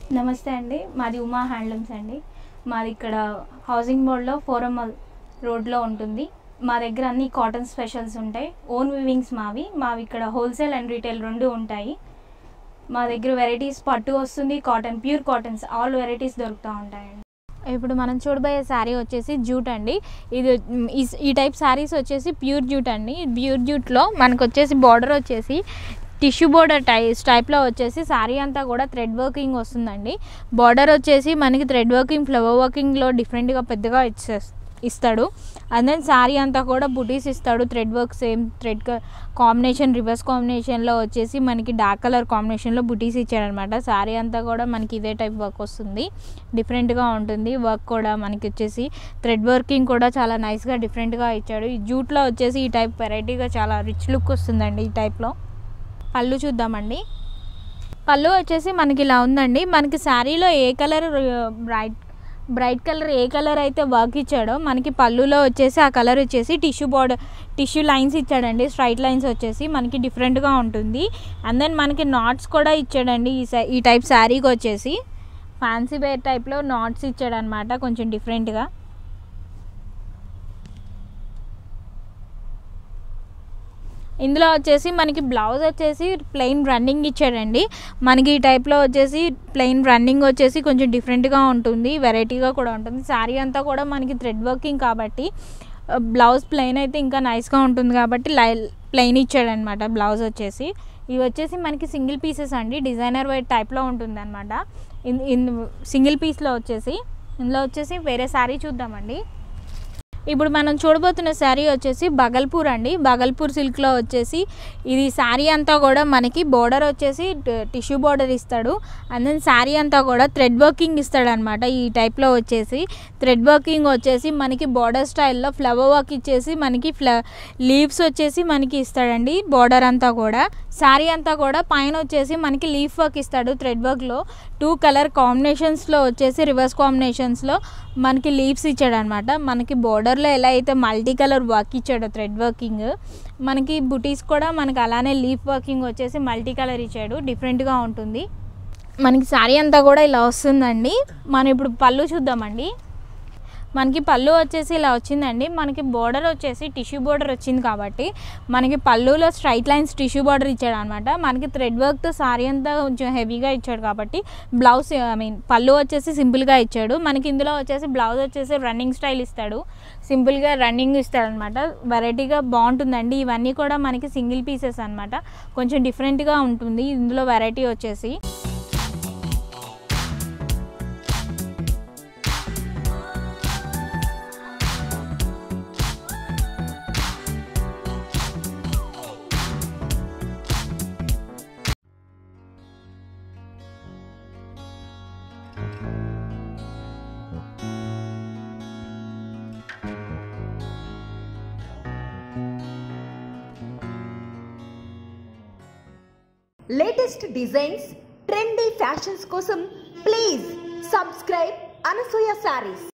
నమస్తే అండి మాది ఉమా హ్యాండ్లూమ్స్ అండి మాది ఇక్కడ హౌసింగ్ బోర్డ్లో ఫోరమల్ రోడ్లో ఉంటుంది మా దగ్గర అన్ని కాటన్ స్పెషల్స్ ఉంటాయి ఓన్ వివింగ్స్ మావి మావి ఇక్కడ హోల్సేల్ అండ్ రీటైల్ రెండు ఉంటాయి మా దగ్గర వెరైటీస్ పట్టు వస్తుంది cotton pure cottons all varieties దొరుకుతూ ఉంటాయండి ఇప్పుడు మనం చూడబోయే శారీ వచ్చేసి జూట్ అండి ఇది మ్, ఈ ఈ టైప్ శారీస్ వచ్చేసి ప్యూర్ జూట్ అండి ప్యూర్ జూట్లో మనకు వచ్చేసి బార్డర్ వచ్చేసి టిష్యూ బోర్డర్ టై టైప్లో వచ్చేసి శారీ అంతా కూడా థ్రెడ్ వర్కింగ్ వస్తుందండి బార్డర్ వచ్చేసి మనకి థ్రెడ్ వర్కింగ్ ఫ్లవర్ వర్కింగ్లో డిఫరెంట్గా పెద్దగా ఇచ్చే ఇస్తాడు అండ్ దెన్ శారీ అంతా కూడా బుటీస్ ఇస్తాడు thread work same thread combination reverse కాంబినేషన్లో వచ్చేసి మనకి డార్క్ కలర్ కాంబినేషన్లో బుటీస్ ఇచ్చాడనమాట శారీ అంతా కూడా మనకి ఇదే టైప్ వర్క్ వస్తుంది డిఫరెంట్గా ఉంటుంది వర్క్ కూడా మనకి వచ్చేసి థ్రెడ్ వర్కింగ్ కూడా చాలా నైస్గా డిఫరెంట్గా ఇచ్చాడు ఈ జూట్లో వచ్చేసి ఈ టైప్ వెరైటీగా చాలా రిచ్ లుక్ వస్తుందండి ఈ టైప్లో పళ్ళు చూద్దామండి పళ్ళు వచ్చేసి మనకి ఇలా ఉందండి మనకి శారీలో ఏ కలర్ బ్రైట్ బ్రైట్ కలర్ ఏ కలర్ అయితే వర్క్ ఇచ్చాడో మనకి పళ్ళులో వచ్చేసి ఆ కలర్ వచ్చేసి టిష్యూ బోర్డర్ టిష్యూ లైన్స్ ఇచ్చాడండి స్ట్రైట్ లైన్స్ వచ్చేసి మనకి డిఫరెంట్గా ఉంటుంది అండ్ దెన్ మనకి నాట్స్ కూడా ఇచ్చాడండి ఈ సై ఈ టైప్ శారీకి వచ్చేసి ఫ్యాన్సీ వేర్ టైప్లో నాట్స్ ఇచ్చాడనమాట కొంచెం డిఫరెంట్గా ఇందులో వచ్చేసి మనకి బ్లౌజ్ వచ్చేసి ప్లెయిన్ రన్నింగ్ ఇచ్చాడండి మనకి ఈ టైప్లో వచ్చేసి ప్లెయిన్ రన్నింగ్ వచ్చేసి కొంచెం డిఫరెంట్గా ఉంటుంది వెరైటీగా కూడా ఉంటుంది శారీ అంతా కూడా మనకి థ్రెడ్ వర్కింగ్ కాబట్టి బ్లౌజ్ ప్లెయిన్ అయితే ఇంకా నైస్గా ఉంటుంది కాబట్టి లై ప్లెయిన్ ఇచ్చాడనమాట బ్లౌజ్ వచ్చేసి ఇవి వచ్చేసి మనకి సింగిల్ పీసెస్ అండి డిజైనర్ వైట్ టైప్లో ఉంటుంది అనమాట ఇన్ ఇన్ సింగిల్ పీస్లో వచ్చేసి ఇందులో వచ్చేసి వేరే శారీ చూద్దామండి ఇప్పుడు మనం చూడబోతున్న శారీ వచ్చేసి బగల్పూర్ అండి బగల్పూర్ సిల్క్లో వచ్చేసి ఇది శారీ అంతా కూడా మనకి బోర్డర్ వచ్చేసి టిష్యూ బోర్డర్ ఇస్తాడు అండ్ దెన్ శారీ అంతా కూడా థ్రెడ్ వర్కింగ్ ఇస్తాడు అనమాట ఈ టైప్లో వచ్చేసి థ్రెడ్ వర్కింగ్ వచ్చేసి మనకి బోర్డర్ స్టైల్లో ఫ్లవర్ వర్క్ ఇచ్చేసి మనకి ఫ్ల లీవ్స్ వచ్చేసి మనకి ఇస్తాడండి బోర్డర్ అంతా కూడా శారీ అంతా కూడా పైన వచ్చేసి మనకి లీఫ్ వర్క్ ఇస్తాడు థ్రెడ్ వర్క్లో టూ కలర్ కాంబినేషన్స్లో వచ్చేసి రివర్స్ కాంబినేషన్స్లో మనకి లీవ్స్ ఇచ్చాడు అనమాట మనకి బోర్డర్లో ఎలా అయితే మల్టీ కలర్ వర్క్ ఇచ్చాడో థ్రెడ్ వర్కింగ్ మనకి బుటీస్ కూడా మనకి అలానే లీఫ్ వర్కింగ్ వచ్చేసి మల్టీ కలర్ ఇచ్చాడు డిఫరెంట్గా ఉంటుంది మనకి శారీ అంతా కూడా ఇలా వస్తుందండి మనం ఇప్పుడు పళ్ళు చూద్దామండి మనకి పళ్ళు వచ్చేసి ఇలా వచ్చిందండి మనకి బోర్డర్ వచ్చేసి టిష్యూ బోర్డర్ వచ్చింది కాబట్టి మనకి పళ్ళులో స్ట్రైట్ లైన్స్ టిష్యూ బోర్డర్ ఇచ్చాడు అనమాట మనకి థ్రెడ్ వర్క్తో సారీ అంతా కొంచెం హెవీగా ఇచ్చాడు కాబట్టి బ్లౌజ్ ఐ మీన్ పళ్ళు వచ్చేసి సింపుల్గా ఇచ్చాడు మనకి ఇందులో వచ్చేసి బ్లౌజ్ వచ్చేసి రన్నింగ్ స్టైల్ ఇస్తాడు సింపుల్గా రన్నింగ్ ఇస్తాడు అనమాట వెరైటీగా బాగుంటుందండి ఇవన్నీ కూడా మనకి సింగిల్ పీసెస్ అనమాట కొంచెం డిఫరెంట్గా ఉంటుంది ఇందులో వెరైటీ వచ్చేసి లేటెస్ట్ డిజైన్స్ ట్రెండీ ఫ్యాషన్స్ కోసం ప్లీజ్ సబ్స్క్రైబ్ అనసూయ శారీస్